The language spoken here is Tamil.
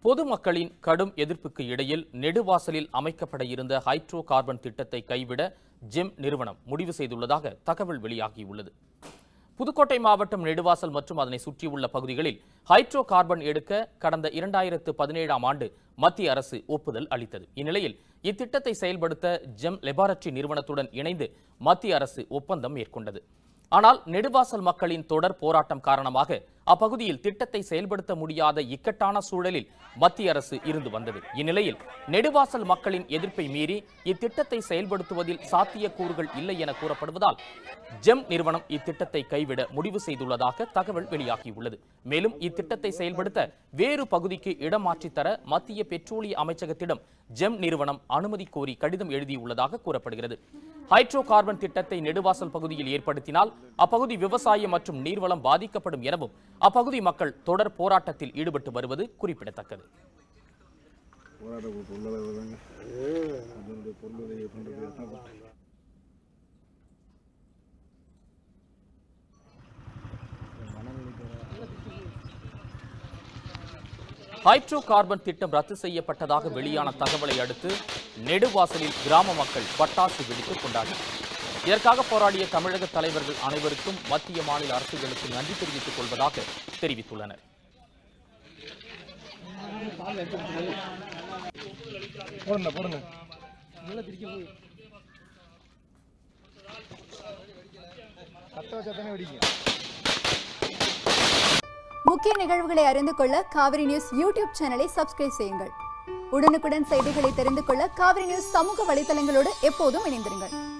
பொதுமக்களின் கடும் எதிர்ப்புக்கு இடையில் நெடுவாசலில் அமைக்கப்பட இருந்த ஹைட்ரோ கார்பன் திட்டத்தை கைவிட ஜெம் நிறுவனம் முடிவு செய்துள்ளதாக தகவல் வெளியாகியுள்ளது புதுக்கோட்டை மாவட்டம் நெடுவாசல் மற்றும் அதனை சுற்றியுள்ள பகுதிகளில் ஹைட்ரோ கார்பன் எடுக்க கடந்த இரண்டாயிரத்து பதினேழாம் ஆண்டு மத்திய அரசு ஒப்புதல் அளித்தது இந்நிலையில் இத்திட்டத்தை செயல்படுத்த ஜெம் லெபார்டரி நிறுவனத்துடன் இணைந்து மத்திய அரசு ஒப்பந்தம் மேற்கொண்டது ஆனால் நெடுவாசல் மக்களின் தொடர் போராட்டம் காரணமாக அப்பகுதியில் திட்டத்தை செயல்படுத்த முடியாத இக்கட்டான சூழலில் மத்திய அரசு இருந்து வந்தது இந்நிலையில் நெடுவாசல் மக்களின் எதிர்ப்பை மீறி இத்திட்டத்தை செயல்படுத்துவதில் சாத்தியக்கூறுகள் இல்லை என கூறப்படுவதால் ஜெம் நிறுவனம் இத்திட்டத்தை கைவிட முடிவு செய்துள்ளதாக தகவல் வெளியாகியுள்ளது மேலும் இத்திட்டத்தை செயல்படுத்த வேறு பகுதிக்கு இடம் மாற்றித் தர மத்திய பெட்ரோலிய அமைச்சகத்திடம் ஜெம் நிறுவனம் அனுமதி கோரி கடிதம் எழுதியுள்ளதாக கூறப்படுகிறது ஹைட்ரோ கார்பன் திட்டத்தை நெடுவாசல் பகுதியில் ஏற்படுத்தினால் அப்பகுதி விவசாயம் மற்றும் நீர்வளம் பாதிக்கப்படும் எனவும் அப்பகுதி மக்கள் தொடர் போராட்டத்தில் ஈடுபட்டு வருவது குறிப்பிடத்தக்கது போராட்ட குரூப் உள்ளளவு தாங்க அதனுடைய பொருளுதவி பண்ணுறது ஹைட்ரோ கார்பன் திட்டம் ரத்து செய்யப்பட்டதாக வெளியான தகவலை அடுத்து நெடுவாசலில் கிராம மக்கள் பட்டாசு வெடித்து கொண்டாடினர் இதற்காக போராடிய தமிழக தலைவர்கள் அனைவருக்கும் மத்திய மாநில அரசுகளுக்கு நன்றி தெரிவித்துக் கொள்வதாக தெரிவித்துள்ளனர் போடுங்க போடுங்க கத்த வச்சா தானே வெடிக்கும் முக்கிய நிகழ்வுகளை அறிந்து கொள்ள காவிரி நியூஸ் யூடியூப் சேனலை சப்ஸ்கிரைப் செய்யுங்கள் உடனுக்குடன் செய்திகளை தெரிந்து கொள்ள காவிரி நியூஸ் சமூக வலைதளங்களோடு எப்போதும் இணைந்திருங்கள்